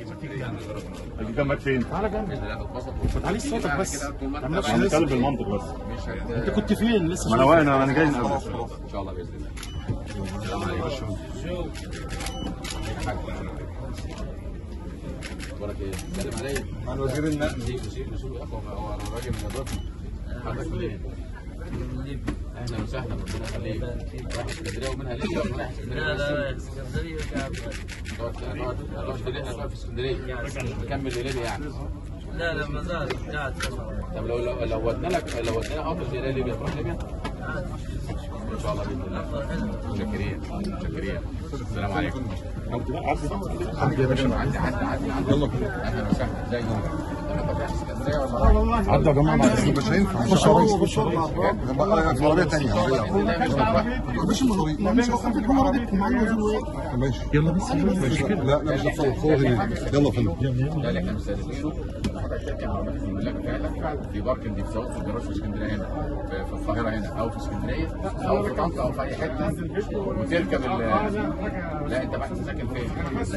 جنبك فين؟ تعالى جنب باذن الله تتبسط تعالي صوتك بس طول ما ما انت تعملش انا لسه. بتكلم بالمنطق بس مش هت... انت كنت فين لسه ما انا واقف انا جاي من ان قبل شاء الله باذن الله السلام عليكم اخبارك ايه؟ سلم عليا عن وزير النقل نسيب نسيب نسيب يا اخو هو الراجل من الركن حضرتك منين؟ اهلا وسهلا ربنا يخليك رايح اسكندريه ومنها ليبيا ولا رايح اسكندريه لا بس؟ لا اسكندريه قاعد نقعد نقعد نقعد في ليبيا نقعد في اسكندريه نكمل ليبيا يعني لا لا ما زال قاعد طب لو لو لو ودنا لك لو ودنا قطر زي ليبيا تروح ليبيا؟ ان شاء الله باذن الله متشكرين متشكرين السلام عليكم عدي يا باشا عدي عدي عدي عدي يلا اهلا وسهلا ازيك انت رايح اسكندريه ولا رايح؟ عدى يا جماعه بعد اذنك مش هينفع خش عربيه في عربيه ثانيه مش مصاريف ماشي يلا بس ماشي لا لا مش هتصور صور هنا يلا فيلم ده اللي احنا مستهدفينه حضرتك تركب عربيه في الملاك بتاعتك في باركنج في سواء في الجراج في اسكندريه هنا في, في القاهره هنا او في اسكندريه او في طنطا او في اي حته وتركب ال لا انت بقى ساكن فين؟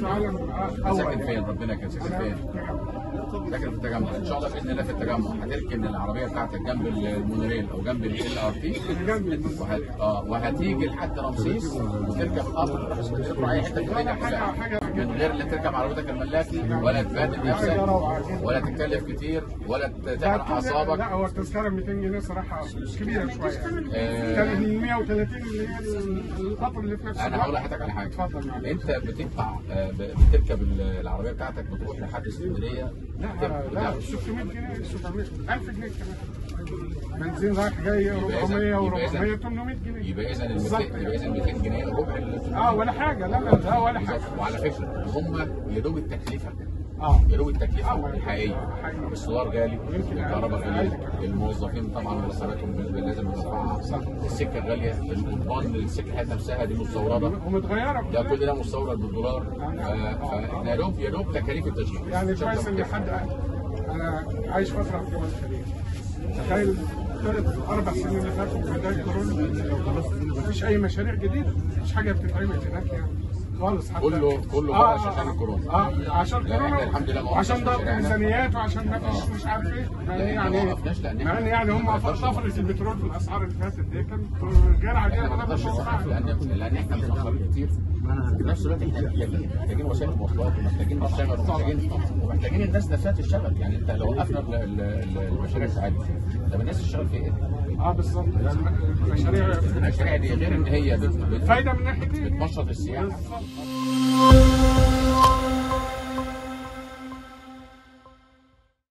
ساكن فين ربنا كان ساكن فين؟ ساكن في التجمع ان شاء الله باذن الله في التجمع هتركن العربيه بتاعتك جنب المونوريل او جنب ال ار تي وهت... اه وهتيجي لحد رمسيس وتركب القطر تروح اسكندريه تروح اي حته في الدنيا كلها من غير لا تركب عربيتك الملاكي ولا تبادل نفسك ولا تتكلف كتير ولا تحرق اعصابك لا هو التذكره 200 جنيه صراحه كبيره شويه آه. كان ال 130 اللي هي القطر اللي في نفس انا هقول لحضرتك على حاجه اتفضل معلش. انت بتدفع آه، ب- بتركب ال- العربيه بتاعتك بتروح لحد اسكندريه لا بتركب- لا 600 جنيه 700 1000 جنيه كمان بنزين رايح جاي يبقى إذا- 400 يبقى إذا- و400 800 جنيه يبقى اذا ال بالظبط. 200 يبقى اذا ال 200 جنيه ربع ال- اه ولا حاجه لا لا لا ولا حاجه وعلى فكره هم يا دوب التكلفه اه يا دوب التكلفه الحقيقيه السولار غالي الكهرباء غاليه الموظفين طبعا مرتباتهم بال- لازم ندفعها السكه غاليه البان السكه حتى نفسها دي مستورده ومتغيره ده كل ده مستورد بالدولار ف- فاحنا يا دوب يا دوب تكاليف التشغيل يعني كويس ان حد انا عايش فتره في جبل الخليج تخيل ثلاث الاربع سنين اللي فاتوا في بدايه كورونا مفيش اي مشاريع جديده مفيش حاجه بتتعمل هناك يعني خالص حتى كله كله آه، بلاش آه، عشان الكورونا اه عشان لا، كورونا إحنا الحمد لله ما وعشان وقفناش ضغط مشاريعنا. ميزانيات وعشان ما فيش مش عارف ايه يعني إحنا ما يعني وقفناش لأن مع إحنا ان يعني هم ما نقدرش طفره البترول في الاسعار اللي فاتت دي كانت غير عاديه احنا ما ولا نقدرش نوقف بالمصاعب. لان لان احنا متاخرين كتير في نفس الوقت احنا محتاجين محتاجين وسائل مواصلات ومحتاجين نشتغل ومحتاجين ومحتاجين الناس نفسها تشتغل يعني انت لو وقفنا ال- ال- ال- المشاريع بتاعتنا طب الناس تشتغل في ايه؟ اه بالظبط مشاريع المشاريع دي غير ان هي بت- بت- فايده من ناحيتين بتنشط السياحه بالظبط